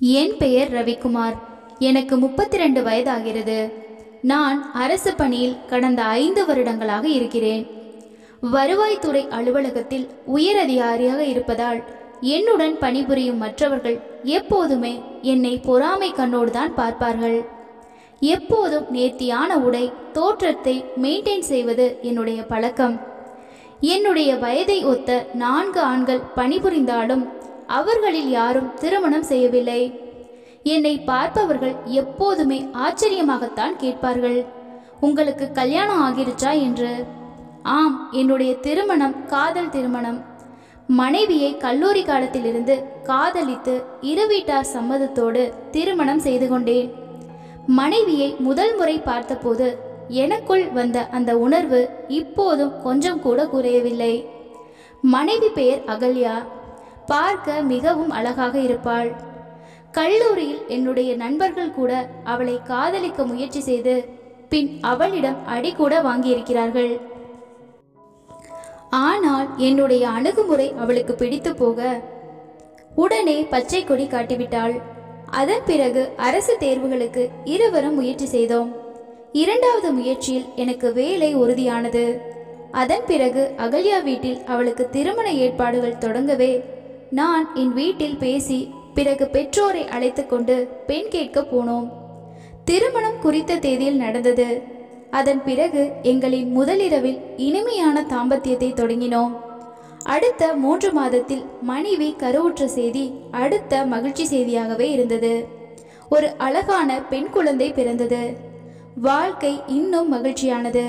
என் பெயர் ரவிக்குமார் எனக்கு முப்பத்தி ரெண்டு வயதாகிறது நான் அரசு பணியில் கடந்த ஐந்து வருடங்களாக இருக்கிறேன் வருவாய்த்துறை அலுவலகத்தில் உயரதிகாரியாக இருப்பதால் என்னுடன் பணிபுரியும் மற்றவர்கள் எப்போதுமே என்னை பொறாமை கண்ணோடு தான் பார்ப்பார்கள் எப்போதும் நேர்த்தியான உடை தோற்றத்தை மெயின்டைன் செய்வது என்னுடைய பழக்கம் என்னுடைய வயதை ஒத்த நான்கு ஆண்கள் பணிபுரிந்தாலும் அவர்களில் யாரும் திருமணம் செய்யவில்லை என்னை பார்ப்பவர்கள் எப்போதுமே ஆச்சரியமாகத்தான் கேட்பார்கள் உங்களுக்கு கல்யாணம் ஆகிருச்சா என்று ஆம் என்னுடைய திருமணம் காதல் திருமணம் மனைவியை கல்லூரி காலத்திலிருந்து காதலித்து இரு வீட்டார் சம்மதத்தோடு திருமணம் செய்து கொண்டேன் மனைவியை முதல் முறை பார்த்தபோது எனக்குள் வந்த அந்த உணர்வு இப்போதும் கொஞ்சம் கூட குறையவில்லை மனைவி பெயர் அகல்யா பார்க்க மிகவும் அழகாக இருப்பாள் கல்லூரியில் என்னுடைய நண்பர்கள் கூட அவளை காதலிக்க முயற்சி செய்து பின் அவளிடம் அடி கூட வாங்கியிருக்கிறார்கள் ஆனால் என்னுடைய அணுகுமுறை அவளுக்கு பிடித்து போக உடனே பச்சை கொடி காட்டிவிட்டாள் அதன் பிறகு அரசு தேர்வுகளுக்கு இருவரும் முயற்சி செய்தோம் இரண்டாவது முயற்சியில் எனக்கு வேலை உறுதியானது அதன் பிறகு அகல்யா வீட்டில் அவளுக்கு திருமண ஏற்பாடுகள் தொடங்கவே நான் என் வீட்டில் பேசி பிறகு பெற்றோரை அழைத்து கொண்டு பெண் கேட்க போனோம் திருமணம் குறித்த தேதியில் நடந்தது அதன் பிறகு எங்களின் முதலிரவில் இனிமையான தாம்பத்தியத்தை தொடங்கினோம் அடுத்த மூன்று மாதத்தில் மனைவி கருவுற்ற செய்தி அடுத்த மகிழ்ச்சி செய்தியாகவே இருந்தது ஒரு அழகான பெண் குழந்தை பிறந்தது வாழ்க்கை இன்னும் மகிழ்ச்சியானது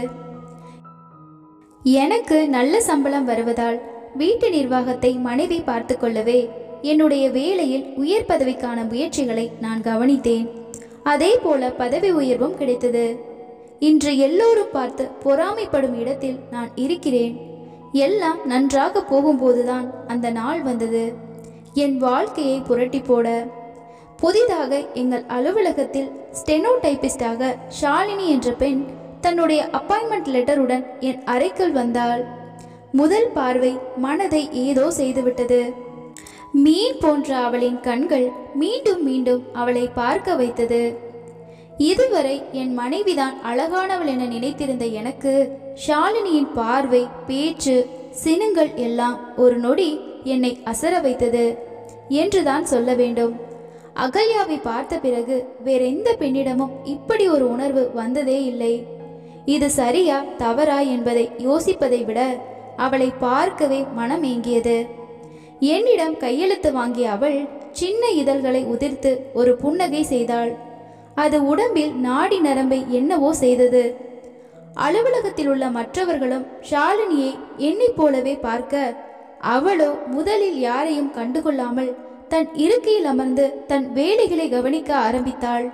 எனக்கு நல்ல சம்பளம் வருவதால் வீட்டு நிர்வாகத்தை மனைவி பார்த்து கொள்ளவே என்னுடைய வேலையில் உயர் பதவிக்கான முயற்சிகளை நான் கவனித்தேன் அதே போல பதவி உயர்வும் கிடைத்தது இன்று எல்லோரும் பார்த்து பொறாமைப்படும் இடத்தில் நான் இருக்கிறேன் எல்லாம் நன்றாக போகும்போதுதான் அந்த நாள் வந்தது என் வாழ்க்கையை புரட்டி போட புதிதாக எங்கள் அலுவலகத்தில் ஸ்டெனோ டைபிஸ்டாக ஷாலினி என்ற பெண் தன்னுடைய அப்பாயின்மெண்ட் லெட்டருடன் என் அறைக்குள் வந்தாள் முதல் பார்வை மனதை ஏதோ செய்துவிட்டது மீன் போன்ற அவளின் கண்கள் மீண்டும் மீண்டும் அவளை பார்க்க வைத்தது இதுவரை என் மனைவிதான் அழகானவள் என நினைத்திருந்த எனக்கு ஷாலினியின் பார்வை பேச்சு சினுங்கள் எல்லாம் ஒரு நொடி என்னை அசர வைத்தது என்றுதான் சொல்ல வேண்டும் அகல்யாவை பார்த்த பிறகு வேறெந்த பெண்ணிடமும் இப்படி ஒரு உணர்வு வந்ததே இல்லை இது சரியா தவறா என்பதை யோசிப்பதை விட அவளை பார்க்கவே மனம் ஏங்கியது என்னிடம் கையெழுத்து வாங்கிய அவள் சின்ன இதழ்களை உதிர்த்து ஒரு புன்னகை செய்தாள் அது உடம்பில் நாடி நரம்பை என்னவோ செய்தது அலுவலகத்தில் உள்ள மற்றவர்களும் ஷாலினியை என்னைப் போலவே பார்க்க அவளோ முதலில் யாரையும் கண்டுகொள்ளாமல் தன் இருக்கையில் அமர்ந்து தன் வேலைகளை கவனிக்க ஆரம்பித்தாள்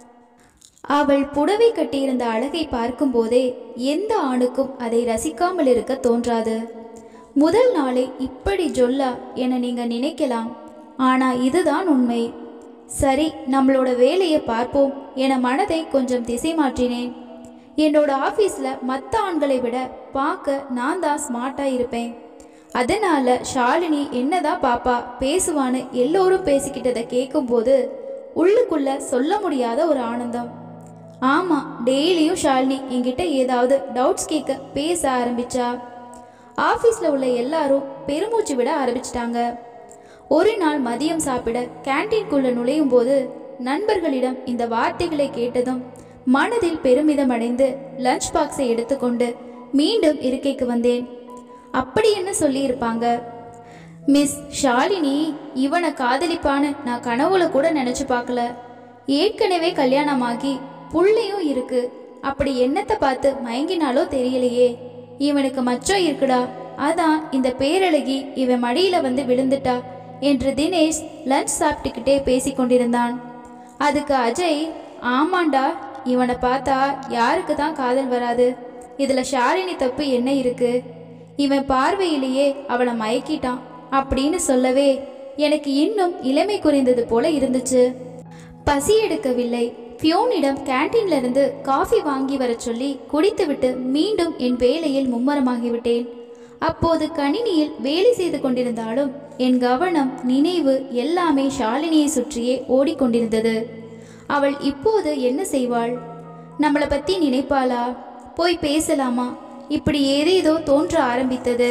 அவள் புடவை கட்டியிருந்த அழகை பார்க்கும்போதே எந்த ஆணுக்கும் அதை ரசிக்காமல் இருக்க தோன்றாது முதல் நாளே இப்படி ஜொல்லா என நீங்க நினைக்கலாம் ஆனா இதுதான் உண்மை சரி நம்மளோட வேலையை பார்ப்போம் என மனதை கொஞ்சம் திசை மாற்றினேன் என்னோட ஆஃபீஸில் மற்ற ஆண்களை விட பார்க்க நான் தான் ஸ்மார்ட்டாக இருப்பேன் அதனால ஷாலினி என்னதான் பாப்பா பேசுவான்னு எல்லோரும் பேசிக்கிட்டதை கேட்கும்போது உள்ளுக்குள்ள சொல்ல முடியாத ஒரு ஆனந்தம் ஆமாம் டெய்லியும் ஷாலினி என்கிட்ட ஏதாவது டவுட்ஸ் கேட்க பேச ஆரம்பிச்சா ஆஃபீஸில் உள்ள எல்லாரும் பெருமூச்சு விட ஆரம்பிச்சிட்டாங்க ஒரு நாள் மதியம் சாப்பிட கேன்டீன்குள்ள நுழையும் போது நண்பர்களிடம் இந்த வார்த்தைகளை கேட்டதும் மனதில் பெருமிதம் அடைந்து லஞ்ச் பாக்ஸை எடுத்துக்கொண்டு மீண்டும் இருக்கைக்கு வந்தேன் அப்படி என்ன சொல்லியிருப்பாங்க மிஸ் ஷாலினி இவனை காதலிப்பான்னு நான் கனவுல கூட நினைச்சு பார்க்கல ஏற்கனவே கல்யாணமாகி புள்ளையும் இருக்கு அப்படி என்னத்தை பார்த்து மயங்கினாலோ தெரியலையே இவனுக்கு மச்சம் இருக்குடா அதான் இந்த பேரழகி இவன் மடியில வந்து விழுந்துட்டா என்று தினேஷ் லஞ்ச் சாப்பிட்டுக்கிட்டே பேசிக் கொண்டிருந்தான் அதுக்கு அஜய் ஆமாண்டா இவனை பார்த்தா யாருக்கு தான் காதல் வராது இதுல ஷாலினி தப்பு என்ன இருக்கு இவன் பார்வையிலேயே அவளை மயக்கிட்டான் அப்படின்னு சொல்லவே எனக்கு இன்னும் இளமை குறைந்தது போல இருந்துச்சு பசி எடுக்கவில்லை ஃபியோனிடம் கேன்டீன்ல இருந்து காஃபி வாங்கி வரச் சொல்லி குடித்துவிட்டு மீண்டும் என் வேலையில் மும்மரமாகிவிட்டேன் அப்போது கணினியில் வேலை செய்து கொண்டிருந்தாலும் என் கவனம் நினைவு எல்லாமே ஷாலினியை சுற்றியே ஓடிக்கொண்டிருந்தது அவள் இப்போது என்ன செய்வாள் நம்மளை பற்றி நினைப்பாளா போய் பேசலாமா இப்படி ஏதேதோ தோன்ற ஆரம்பித்தது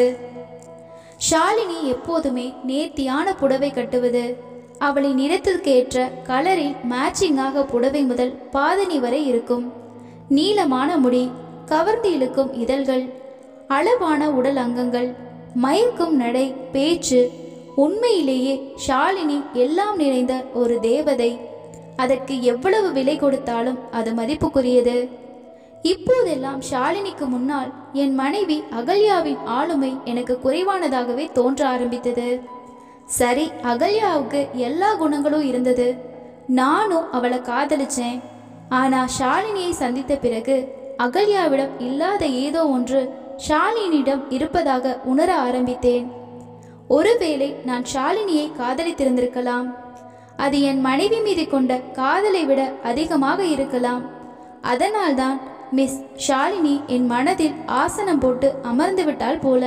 ஷாலினி எப்போதுமே நேர்த்தியான புடவை கட்டுவது அவளை நிறத்திற்கேற்ற கலரில் மேட்சிங்காக புடவை முதல் பாதணி வரை இருக்கும் நீளமான முடி கவர்ந்து இழுக்கும் இதழ்கள் அளவான உடல் அங்கங்கள் மயக்கும் நடை பேச்சு உண்மையிலேயே ஷாலினி எல்லாம் நிறைந்த ஒரு தேவதை அதற்கு எவ்வளவு விலை கொடுத்தாலும் அது மதிப்புக்குரியது இப்போதெல்லாம் ஷாலினிக்கு முன்னால் என் மனைவி அகல்யாவின் ஆளுமை எனக்கு குறைவானதாகவே தோன்ற ஆரம்பித்தது சரி அகல்யாவுக்கு எல்லா குணங்களும் இருந்தது நானும் அவளை காதலிச்சேன் ஆனா ஷாலினியை சந்தித்த பிறகு அகல்யாவிடம் இல்லாத ஏதோ ஒன்று ஷாலினியிடம் இருப்பதாக உணர ஆரம்பித்தேன் ஒருவேளை நான் ஷாலினியை காதலித்திருந்திருக்கலாம் அது என் மனைவி மீது கொண்ட காதலை விட அதிகமாக இருக்கலாம் அதனால்தான் மிஸ் ஷாலினி என் மனதில் ஆசனம் போட்டு அமர்ந்து விட்டாள் போல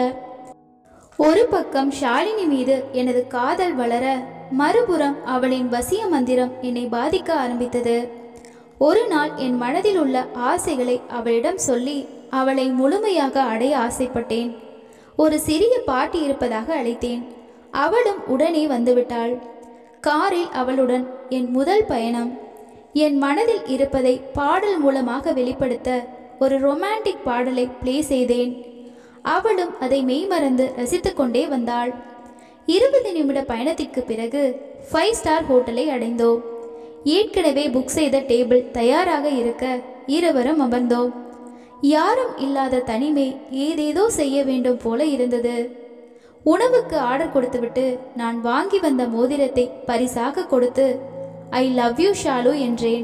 ஒரு பக்கம் ஷாலினி மீது எனது காதல் வளர மறுபுறம் அவளின் வசிய மந்திரம் என்னை பாதிக்க ஆரம்பித்தது ஒரு நாள் என் மனதில் உள்ள ஆசைகளை அவளிடம் சொல்லி அவளை முழுமையாக அடைய ஆசைப்பட்டேன் ஒரு சிறிய பாட்டி இருப்பதாக அழைத்தேன் அவளும் உடனே வந்துவிட்டாள் காரில் அவளுடன் என் முதல் பயணம் என் மனதில் இருப்பதை பாடல் மூலமாக வெளிப்படுத்த ஒரு ரொமான்டிக் பாடலை ப்ளே செய்தேன் அவளும் அதை மெய்மறந்து ரசித்துக்கொண்டே வந்தாள் இருபது நிமிட பயணத்திற்கு பிறகு ஃபைவ் ஸ்டார் ஹோட்டலை அடைந்தோம் ஏற்கனவே புக் செய்த டேபிள் தயாராக இருக்க இருவரும் அமர்ந்தோம் யாரும் இல்லாத தனிமை ஏதேதோ செய்ய வேண்டும் போல இருந்தது உணவுக்கு ஆர்டர் கொடுத்துவிட்டு நான் வாங்கி வந்த மோதிரத்தை பரிசாக கொடுத்து ஐ லவ் யூ ஷாலு என்றேன்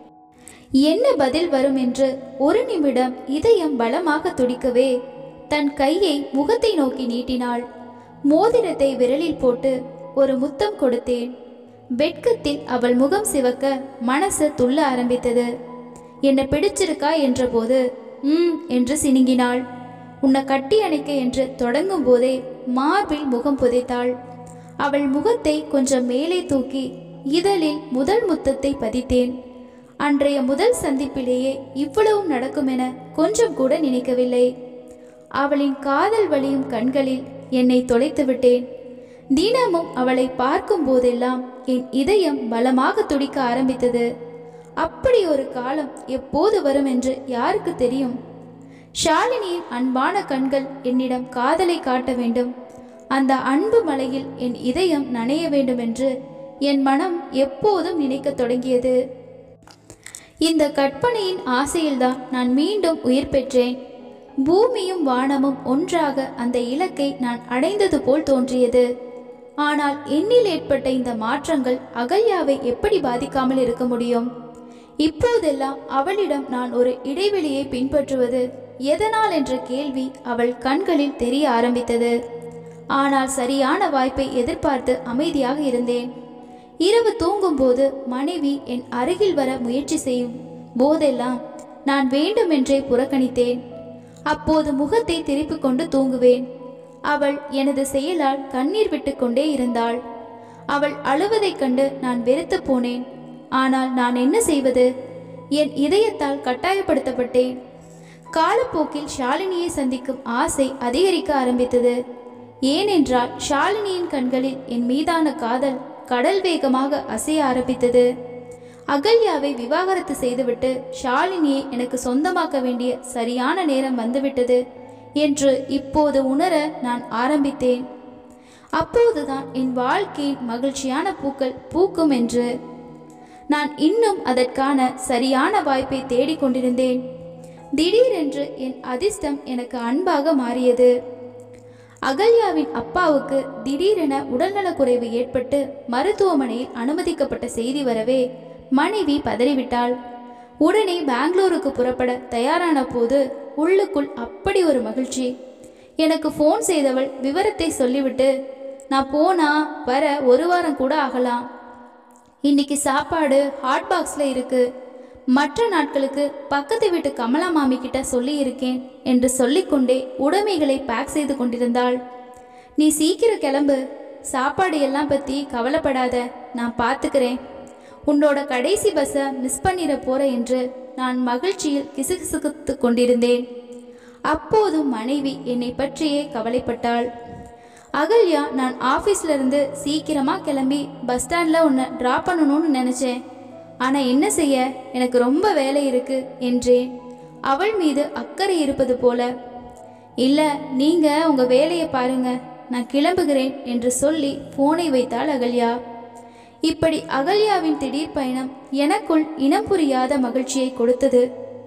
என்ன பதில் வரும் என்று ஒரு நிமிடம் இதயம் பலமாக துடிக்கவே தன் கையை முகத்தை நோக்கி நீட்டினாள் மோதிரத்தை விரலில் போட்டு ஒரு முத்தம் கொடுத்தேன் வெட்கத்தில் அவள் முகம் சிவக்க மனசு துள்ள ஆரம்பித்தது என்ன பிடிச்சிருக்கா என்றபோது ம் என்று சினுங்கினாள் உன்னை கட்டி அணைக்க என்று தொடங்கும் போதே மார்பில் முகம் புதைத்தாள் அவள் முகத்தை கொஞ்சம் மேலே தூக்கி இதழில் முதல் முத்தத்தை பதித்தேன் அன்றைய முதல் சந்திப்பிலேயே இவ்வளவும் நடக்கும் என கொஞ்சம் கூட நினைக்கவில்லை அவளின் காதல் வழியும் கண்களில் என்னை தொலைத்து விட்டேன் தினமும் அவளை பார்க்கும் போதெல்லாம் என் இதயம் பலமாக துடிக்க ஆரம்பித்தது அப்படி ஒரு காலம் எப்போது வரும் என்று யாருக்கு தெரியும் ஷாலினியின் அன்பான கண்கள் என்னிடம் காதலை காட்ட வேண்டும் அந்த அன்பு மலையில் என் இதயம் நனைய வேண்டும் என்று என் மனம் எப்போதும் நினைக்கத் தொடங்கியது இந்த கற்பனையின் ஆசையில்தான் நான் மீண்டும் உயிர் பெற்றேன் பூமியும் வானமும் ஒன்றாக அந்த இலக்கை நான் அடைந்தது போல் தோன்றியது ஆனால் என்னில் ஏற்பட்ட இந்த மாற்றங்கள் அகல்யாவை எப்படி பாதிக்காமல் இருக்க முடியும் இப்போதெல்லாம் அவளிடம் நான் ஒரு இடைவெளியை பின்பற்றுவது எதனால் என்ற கேள்வி அவள் கண்களில் தெரிய ஆரம்பித்தது ஆனால் சரியான வாய்ப்பை எதிர்பார்த்து அமைதியாக இருந்தேன் இரவு தூங்கும்போது மனைவி என் அருகில் வர முயற்சி செய்யும் போதெல்லாம் நான் வேண்டுமென்றே புறக்கணித்தேன் அப்போது முகத்தை திருப்பிக் கொண்டு தூங்குவேன் அவள் எனது செயலால் கண்ணீர் விட்டுக்கொண்டே இருந்தாள் அவள் அழுவதைக் கண்டு நான் வெறுத்து போனேன் ஆனால் நான் என்ன செய்வது என் இதயத்தால் கட்டாயப்படுத்தப்பட்டேன் காலப்போக்கில் ஷாலினியை சந்திக்கும் ஆசை அதிகரிக்க ஆரம்பித்தது ஏனென்றால் ஷாலினியின் கண்களில் என் மீதான காதல் கடல் வேகமாக அசைய ஆரம்பித்தது அகல்யாவை விவாகரத்து செய்துவிட்டு ஷாலினியை எனக்கு சொந்தமாக்க வேண்டிய சரியான நேரம் வந்துவிட்டது என்று இப்போது உணர நான் ஆரம்பித்தேன் அப்போதுதான் என் வாழ்க்கையின் மகிழ்ச்சியான பூக்கள் பூக்கும் என்று நான் இன்னும் அதற்கான சரியான வாய்ப்பை தேடிக்கொண்டிருந்தேன் திடீரென்று என் அதிர்ஷ்டம் எனக்கு அன்பாக மாறியது அகல்யாவின் அப்பாவுக்கு திடீரென உடல்நலக்குறைவு ஏற்பட்டு மருத்துவமனையில் அனுமதிக்கப்பட்ட செய்தி வரவே மனைவி பதறிவிட்டாள் உடனே பெங்களூருக்கு புறப்பட தயாரான போது உள்ளுக்குள் அப்படி ஒரு மகிழ்ச்சி எனக்கு ஃபோன் செய்தவள் விவரத்தை சொல்லிவிட்டு நான் போனா வர ஒரு வாரம் கூட ஆகலாம் இன்னைக்கு சாப்பாடு ஹாட் பாக்ஸில் இருக்கு மற்ற நாட்களுக்கு பக்கத்து வீட்டு கமலா மாமி கிட்ட சொல்லி இருக்கேன் என்று சொல்லிக்கொண்டே உடைமைகளை பேக் செய்து கொண்டிருந்தாள் நீ சீக்கிரம் கிளம்பு சாப்பாடு எல்லாம் பற்றி கவலைப்படாத நான் பார்த்துக்கிறேன் உன்னோட கடைசி பஸ்ஸை மிஸ் பண்ணிட போற என்று நான் மகிழ்ச்சியில் கிசுகிசுத்து கொண்டிருந்தேன் அப்போதும் மனைவி என்னை பற்றியே கவலைப்பட்டாள் அகல்யா நான் ஆஃபீஸ்ல இருந்து சீக்கிரமா கிளம்பி பஸ் ஸ்டாண்டில் உன்னை ட்ராப் பண்ணணும்னு நினச்சேன் ஆனால் என்ன செய்ய எனக்கு ரொம்ப வேலை இருக்கு என்றேன் அவள் மீது அக்கறை இருப்பது போல இல்லை நீங்கள் உங்கள் வேலையை பாருங்க நான் கிளம்புகிறேன் என்று சொல்லி போனை வைத்தாள் அகல்யா இப்படி அகல்யாவின் திடீர் பயணம் எனக்குள் இனம் புரியாத மகிழ்ச்சியை கொடுத்தது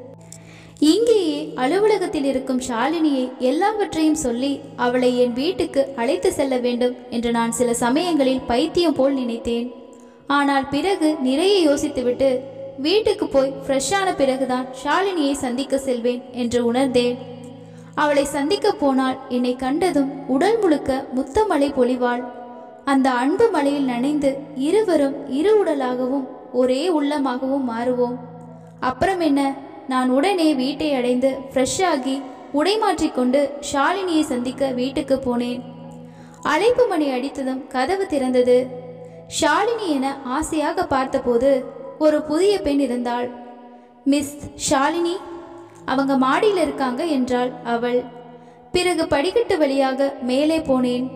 இங்கேயே அலுவலகத்தில் இருக்கும் ஷாலினியை எல்லாவற்றையும் சொல்லி அவளை என் வீட்டுக்கு அழைத்து செல்ல வேண்டும் என்று நான் சில சமயங்களில் பைத்தியம் போல் நினைத்தேன் ஆனால் பிறகு நிறைய யோசித்துவிட்டு வீட்டுக்கு போய் ஃப்ரெஷ்ஷான பிறகுதான் ஷாலினியை சந்திக்க செல்வேன் என்று உணர்ந்தேன் அவளை சந்திக்க போனால் என்னை கண்டதும் உடல் முழுக்க முத்தமழை பொழிவாள் அந்த அன்பு மலையில் நனைந்து இருவரும் இரு உடலாகவும் ஒரே உள்ளமாகவும் மாறுவோம் அப்புறம் என்ன நான் உடனே வீட்டை அடைந்து ஃப்ரெஷ் ஆகி உடை மாற்றிக்கொண்டு ஷாலினியை சந்திக்க வீட்டுக்கு போனேன் அழைப்பு மணி அடித்ததும் கதவு திறந்தது ஷாலினி என ஆசையாக பார்த்தபோது ஒரு புதிய பெண் இருந்தாள் மிஸ் ஷாலினி அவங்க மாடியில் இருக்காங்க என்றாள் அவள் பிறகு படிக்கட்டு வழியாக மேலே போனேன்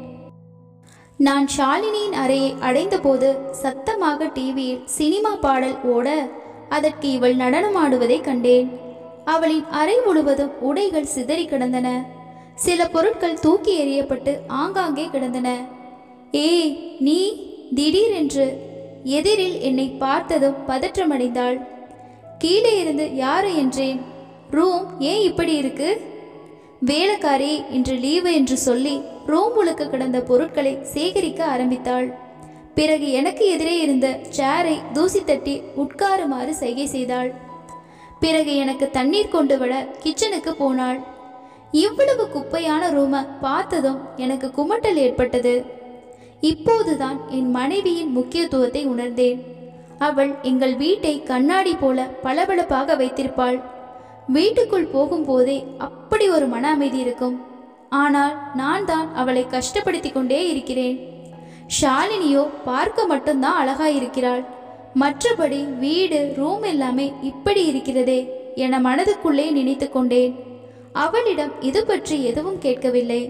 நான் ஷாலினியின் அறையை அடைந்தபோது சத்தமாக டிவியில் சினிமா பாடல் ஓட அதற்கு இவள் நடனமாடுவதை கண்டேன் அவளின் அறை முழுவதும் உடைகள் சிதறி கிடந்தன சில பொருட்கள் தூக்கி எறியப்பட்டு ஆங்காங்கே கிடந்தன ஏய் நீ திடீரென்று எதிரில் என்னை பார்த்ததும் பதற்றமடைந்தாள் கீழே இருந்து யாரு என்றேன் ரூம் ஏன் இப்படி இருக்கு வேலைக்காரி இன்று லீவு என்று சொல்லி ரூம் முழுக்க கிடந்த பொருட்களை சேகரிக்க ஆரம்பித்தாள் பிறகு எனக்கு எதிரே இருந்த சேரை தூசி தட்டி உட்காருமாறு சைகை செய்தாள் பிறகு எனக்கு தண்ணீர் கொண்டு வர கிச்சனுக்கு போனாள் இவ்வளவு குப்பையான ரூமை பார்த்ததும் எனக்கு குமட்டல் ஏற்பட்டது இப்போதுதான் என் மனைவியின் முக்கியத்துவத்தை உணர்ந்தேன் அவள் எங்கள் வீட்டை கண்ணாடி போல பளபளப்பாக வைத்திருப்பாள் வீட்டுக்குள் போகும்போதே அப்படி ஒரு மன அமைதி இருக்கும் ஆனால் நான் தான் அவளை கஷ்டப்படுத்தி கொண்டே இருக்கிறேன் ஷாலினியோ பார்க்க மட்டும்தான் அழகா இருக்கிறாள் மற்றபடி வீடு ரூம் எல்லாமே இப்படி இருக்கிறதே என மனதுக்குள்ளே நினைத்து கொண்டேன் அவளிடம் இது பற்றி எதுவும் கேட்கவில்லை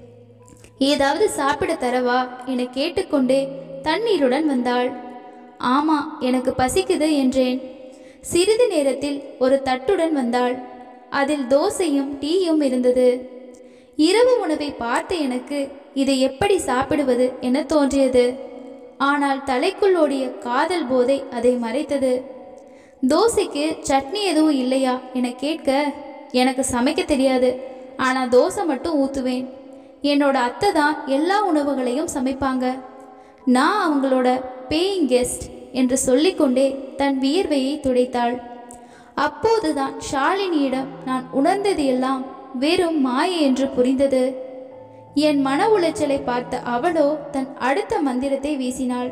ஏதாவது சாப்பிட தரவா என கேட்டுக்கொண்டே தண்ணீருடன் வந்தாள் ஆமா எனக்கு பசிக்குது என்றேன் சிறிது நேரத்தில் ஒரு தட்டுடன் வந்தாள் அதில் தோசையும் டீயும் இருந்தது இரவு உணவை பார்த்த எனக்கு இதை எப்படி சாப்பிடுவது என தோன்றியது ஆனால் தலைக்குள் ஓடிய காதல் போதை அதை மறைத்தது தோசைக்கு சட்னி எதுவும் இல்லையா என கேட்க எனக்கு சமைக்க தெரியாது ஆனால் தோசை மட்டும் ஊற்றுவேன் என்னோட அத்தை தான் எல்லா உணவுகளையும் சமைப்பாங்க நான் அவங்களோட பேயிங் கெஸ்ட் என்று சொல்லிக்கொண்டே தன் வியர்வையை துடைத்தாள் அப்போதுதான் ஷாலினியிடம் நான் உணர்ந்தது எல்லாம் வெறும் மாயை என்று புரிந்தது என் மன உளைச்சலை பார்த்த அவளோ தன் அடுத்த மந்திரத்தை வீசினாள்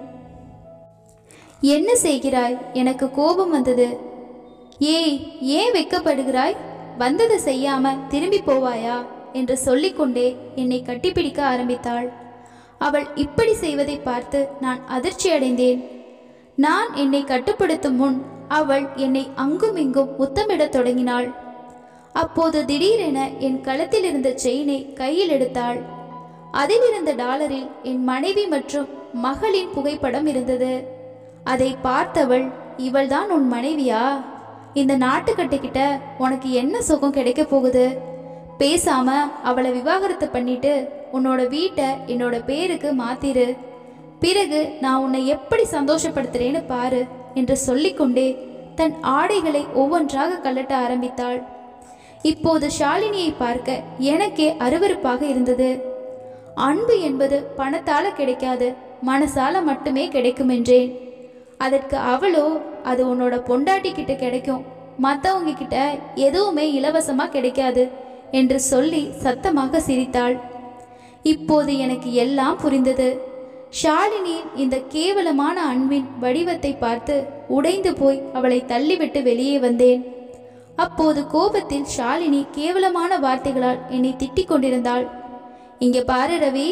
என்ன செய்கிறாய் எனக்கு கோபம் வந்தது ஏய் ஏன் வெட்கப்படுகிறாய் வந்தது செய்யாம திரும்பி போவாயா என்று சொல்லிக்கொண்டே என்னை கட்டிப்பிடிக்க ஆரம்பித்தாள் அவள் இப்படி செய்வதை பார்த்து நான் அதிர்ச்சி அடைந்தேன் நான் என்னை கட்டுப்படுத்தும் முன் அவள் என்னை அங்கும் இங்கும் முத்தமிடத் தொடங்கினாள் அப்போது திடீரென என் கழுத்தில் இருந்த செயினை கையில் எடுத்தாள் அதில் இருந்த டாலரில் என் மனைவி மற்றும் மகளின் புகைப்படம் இருந்தது அதை பார்த்தவள் இவள்தான் உன் மனைவியா இந்த நாட்டுக்கட்டுக்கிட்ட உனக்கு என்ன சுகம் கிடைக்க போகுது பேசாம அவளை விவாகரத்து பண்ணிட்டு உன்னோட வீட்டை என்னோட பேருக்கு மாத்திரு பிறகு நான் உன்னை எப்படி சந்தோஷப்படுத்துறேன்னு பாரு என்று சொல்லிக்கொண்டே தன் ஆடைகளை ஒவ்வொன்றாக கழட்ட ஆரம்பித்தாள் இப்போது ஷாலினியை பார்க்க எனக்கே அருவருப்பாக இருந்தது அன்பு என்பது பணத்தால கிடைக்காது மனசால மட்டுமே கிடைக்கும் என்றேன் அதற்கு அவளோ அது உன்னோட பொண்டாட்டி கிட்ட கிடைக்கும் மற்றவங்க கிட்ட எதுவுமே இலவசமா கிடைக்காது என்று சொல்லி சத்தமாக சிரித்தாள் இப்போது எனக்கு எல்லாம் புரிந்தது ஷாலினியின் இந்த கேவலமான அன்பின் வடிவத்தை பார்த்து உடைந்து போய் அவளை தள்ளிவிட்டு வெளியே வந்தேன் அப்போது கோபத்தில் ஷாலினி கேவலமான வார்த்தைகளால் என்னை திட்டிக் கொண்டிருந்தாள் இங்கே பாரு ரவி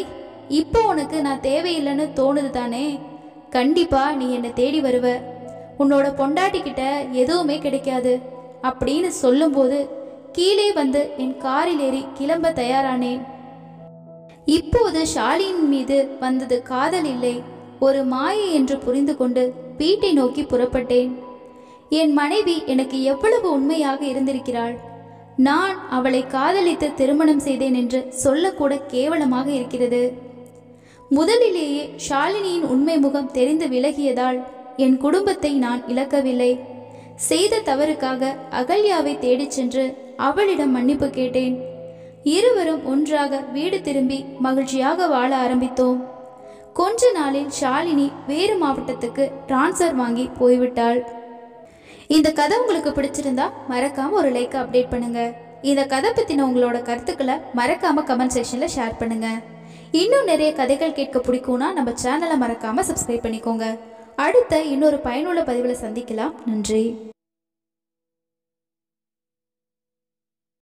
இப்போ உனக்கு நான் தேவையில்லைன்னு தோணுது தானே கண்டிப்பா நீ என்னை தேடி வருவ உன்னோட பொண்டாட்டிக்கிட்ட எதுவுமே கிடைக்காது அப்படின்னு சொல்லும்போது கீழே வந்து என் காரில் ஏறி கிளம்ப தயாரானேன் இப்போது ஷாலின் மீது வந்தது காதல் இல்லை ஒரு மாயை என்று புரிந்து கொண்டு வீட்டை நோக்கி புறப்பட்டேன் என் மனைவி எனக்கு எவ்வளவு உண்மையாக இருந்திருக்கிறாள் நான் அவளை காதலித்து திருமணம் செய்தேன் என்று சொல்லக்கூட கேவலமாக இருக்கிறது முதலிலேயே ஷாலினியின் உண்மை முகம் தெரிந்து விலகியதால் என் குடும்பத்தை நான் இழக்கவில்லை செய்த தவறுக்காக அகல்யாவை தேடிச் சென்று அவளிடம் மன்னிப்பு கேட்டேன் இருவரும் ஒன்றாக வீடு திரும்பி மகிழ்ச்சியாக வாழ ஆரம்பித்தோம் கொஞ்ச நாளில் ஷாலினி வேறு மாவட்டத்துக்கு டிரான்ஸ்ஃபர் வாங்கி போய்விட்டாள் இந்த கதை உங்களுக்கு பிடிச்சிருந்தா மறக்காம ஒரு லைக் அப்டேட் பண்ணுங்க இந்த கதை பத்தின உங்களோட கருத்துக்களை மறக்காம கமெண்ட் செக்ஷன்ல ஷேர் பண்ணுங்க இன்னும் நிறைய கதைகள் கேட்க பிடிக்கும்னா நம்ம சேனலை மறக்காம சப்ஸ்கிரைப் பண்ணிக்கோங்க அடுத்த இன்னொரு பயனுள்ள பதிவில் சந்திக்கலாம் நன்றி